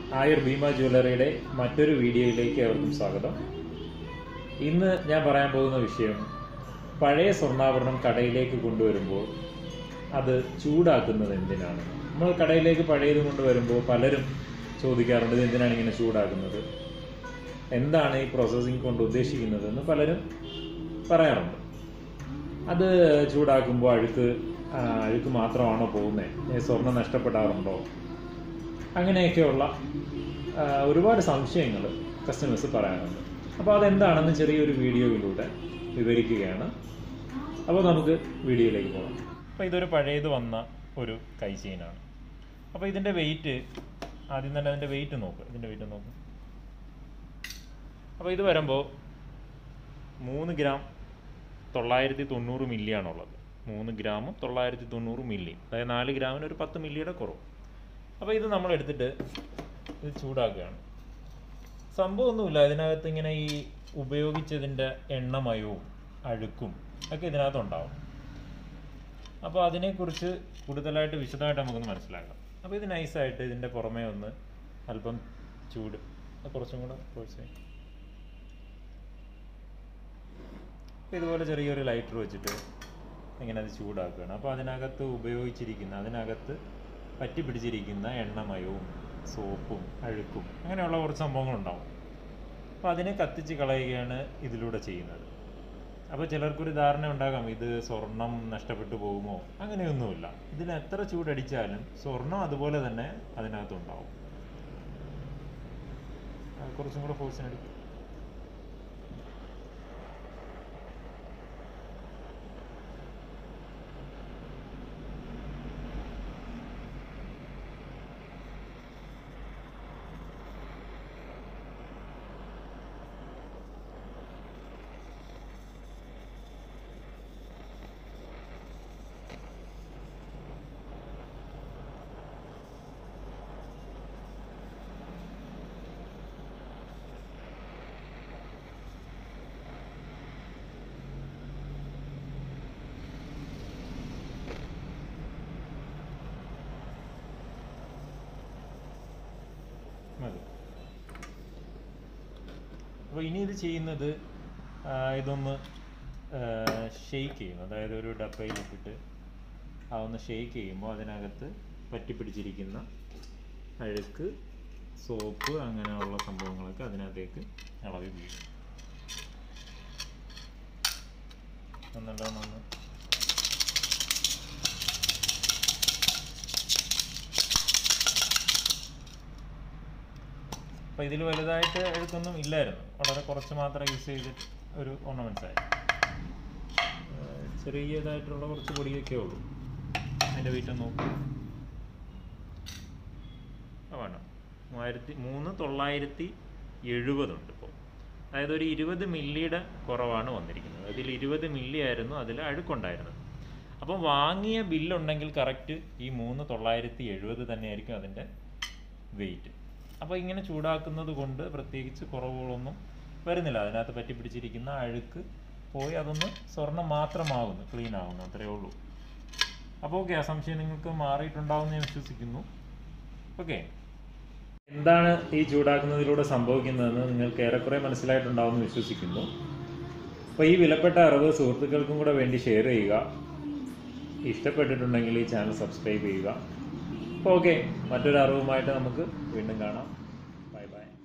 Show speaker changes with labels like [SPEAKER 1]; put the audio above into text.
[SPEAKER 1] ആയുർ ഭീമ ജ്വല്ലറിയുടെ മറ്റൊരു വീഡിയോയിലേക്ക് ഏവർക്കും സ്വാഗതം ഇന്ന് ഞാൻ പറയാൻ പോകുന്ന വിഷയം പഴയ സ്വർണ്ണാഭരണം കടയിലേക്ക് കൊണ്ടുവരുമ്പോൾ അത് ചൂടാക്കുന്നത് എന്തിനാണ് നമ്മൾ കടയിലേക്ക് പഴയത് കൊണ്ടുവരുമ്പോൾ പലരും ചോദിക്കാറുണ്ട് ഇത് എന്തിനാണ് ഇങ്ങനെ ചൂടാക്കുന്നത് എന്താണ് ഈ പ്രോസസ്സിംഗ് കൊണ്ട് ഉദ്ദേശിക്കുന്നതെന്ന് പലരും പറയാറുണ്ട് അത് ചൂടാക്കുമ്പോൾ അഴുക്ക് ആ, അഴുക്ക് മാത്രമാണോ പോകുന്നത് സ്വർണം നഷ്ടപ്പെടാറുണ്ടോ അങ്ങനെയൊക്കെയുള്ള ആ, ഒരുപാട് സംശയങ്ങൾ കസ്റ്റമേഴ്സ് പറയാറുണ്ട് അപ്പോൾ അതെന്താണെന്ന് ചെറിയൊരു വീഡിയോയിലൂടെ വിവരിക്കുകയാണ് അപ്പോൾ നമുക്ക് വീഡിയോയിലേക്ക് പോകാം അപ്പോൾ ഇതൊരു പഴയത് വന്ന ഒരു കൈ ചെയിനാണ് അപ്പോൾ ഇതിൻ്റെ വെയിറ്റ് ആദ്യം തന്നെ അതിൻ്റെ വെയിറ്റ് നോക്ക് ഇതിൻ്റെ വെയിറ്റ് നോക്ക് അപ്പോൾ ഇത് വരുമ്പോൾ മൂന്ന് ഗ്രാം തൊള്ളായിരത്തി തൊണ്ണൂറ് മില്ലിയാണുള്ളത് മൂന്ന് ഗ്രാമും തൊള്ളായിരത്തി തൊണ്ണൂറ് മില്ലി അതായത് നാല് ഗ്രാമിന് ഒരു പത്ത് മില്ലിയുടെ കുറവ് അപ്പോൾ ഇത് നമ്മൾ എടുത്തിട്ട് ഇത് ചൂടാക്കുകയാണ് സംഭവമൊന്നുമില്ല ഇതിനകത്ത് ഇങ്ങനെ ഈ ഉപയോഗിച്ചതിൻ്റെ എണ്ണമയവും അഴുക്കും ഒക്കെ ഇതിനകത്ത് ഉണ്ടാവും അപ്പോൾ അതിനെക്കുറിച്ച് കൂടുതലായിട്ട് വിശദമായിട്ട് നമുക്കൊന്ന് മനസ്സിലാക്കാം അപ്പോൾ ഇത് നൈസായിട്ട് ഇതിൻ്റെ പുറമേ ഒന്ന് അല്പം ചൂട് അത് കുറച്ചും കൂടെ കുറച്ച് അപ്പോൾ ഇതുപോലെ ചെറിയൊരു ലൈറ്റർ വെച്ചിട്ട് ഇങ്ങനെ അത് ചൂടാക്കുകയാണ് അപ്പോൾ അതിനകത്ത് ഉപയോഗിച്ചിരിക്കുന്ന അതിനകത്ത് പറ്റി പിടിച്ചിരിക്കുന്ന എണ്ണമയവും സോപ്പും അഴുക്കും അങ്ങനെയുള്ള കുറച്ച് സംഭവങ്ങളുണ്ടാവും അപ്പോൾ അതിനെ കത്തിച്ച് കളയുകയാണ് ഇതിലൂടെ ചെയ്യുന്നത് അപ്പോൾ ചിലർക്കൊരു ധാരണ ഉണ്ടാകാം ഇത് സ്വർണം നഷ്ടപ്പെട്ടു പോകുമോ അങ്ങനെയൊന്നുമില്ല ഇതിന് എത്ര ചൂടടിച്ചാലും സ്വർണം അതുപോലെ തന്നെ അതിനകത്തുണ്ടാവും അത് കുറച്ചും കൂടെ ഫോഴ്സിനടിക്കും മതി അപ്പോൾ ഇനി ഇത് ചെയ്യുന്നത് ആ, ഇതൊന്ന് ഷെയ്ക്ക് ചെയ്യും അതായത് ഒരു ഡപ്പയിൽ ഇട്ടിട്ട് ആ ഒന്ന് ഷെയ്ക്ക് ചെയ്യുമ്പോൾ അതിനകത്ത് പറ്റിപ്പിടിച്ചിരിക്കുന്ന അഴുക്ക് സോപ്പ് അങ്ങനെയുള്ള സംഭവങ്ങളൊക്കെ അതിനകത്തേക്ക് ഇളവി വീഴും എന്നുണ്ടാവുന്ന അപ്പോൾ ഇതിൽ വലുതായിട്ട് എഴുത്തൊന്നും ഇല്ലായിരുന്നു വളരെ കുറച്ച് മാത്രം യൂസ് ചെയ്തിട്ട് ഒരു ഓർണമെൻറ്റ്സ് ആയി ഏഹ് ചെറിയതായിട്ടുള്ള കുറച്ച് പൊടിയൊക്കെ ഉള്ളൂ അതിൻ്റെ വെയിറ്റ് നോക്കും ആ വേണം മൂവായിരത്തി മൂന്ന് തൊള്ളായിരത്തി എഴുപതുണ്ട് ഇപ്പോൾ അതായത് ഒരു ഇരുപത് മില്ലിയുടെ കുറവാണ് വന്നിരിക്കുന്നത് അതിൽ ഇരുപത് മില്ലി ആയിരുന്നു അതിൽ അഴുക്കുണ്ടായിരുന്നത് അപ്പം വാങ്ങിയ ബില്ലുണ്ടെങ്കിൽ കറക്റ്റ് ഈ മൂന്ന് തൊള്ളായിരത്തി എഴുപത് തന്നെയായിരിക്കും അതിൻ്റെ വെയിറ്റ് അപ്പോൾ ഇങ്ങനെ ചൂടാക്കുന്നത് കൊണ്ട് പ്രത്യേകിച്ച് കുറവുകളൊന്നും വരുന്നില്ല അതിനകത്ത് പറ്റി പിടിച്ചിരിക്കുന്ന അഴുക്ക് പോയി അതൊന്ന് സ്വർണം മാത്രമാകുന്നു ക്ലീൻ ആകുന്നു അത്രയേ ഉള്ളൂ അപ്പോൾ ഓക്കെ ആ സംശയം നിങ്ങൾക്ക് മാറിയിട്ടുണ്ടാവും ഞാൻ വിശ്വസിക്കുന്നു ഓക്കെ എന്താണ് ഈ ചൂടാക്കുന്നതിലൂടെ സംഭവിക്കുന്നതെന്ന് നിങ്ങൾക്ക് ഏറെക്കുറെ മനസ്സിലായിട്ടുണ്ടാവുമെന്ന് വിശ്വസിക്കുന്നു അപ്പോൾ ഈ വിലപ്പെട്ട അറിവ് സുഹൃത്തുക്കൾക്കും കൂടെ വേണ്ടി ഷെയർ ചെയ്യുക ഇഷ്ടപ്പെട്ടിട്ടുണ്ടെങ്കിൽ ഈ ചാനൽ സബ്സ്ക്രൈബ് ചെയ്യുക അപ്പോൾ ഓക്കെ മറ്റൊരു അറിവുമായിട്ട് നമുക്ക് വീണ്ടും കാണാം ബൈ ബൈ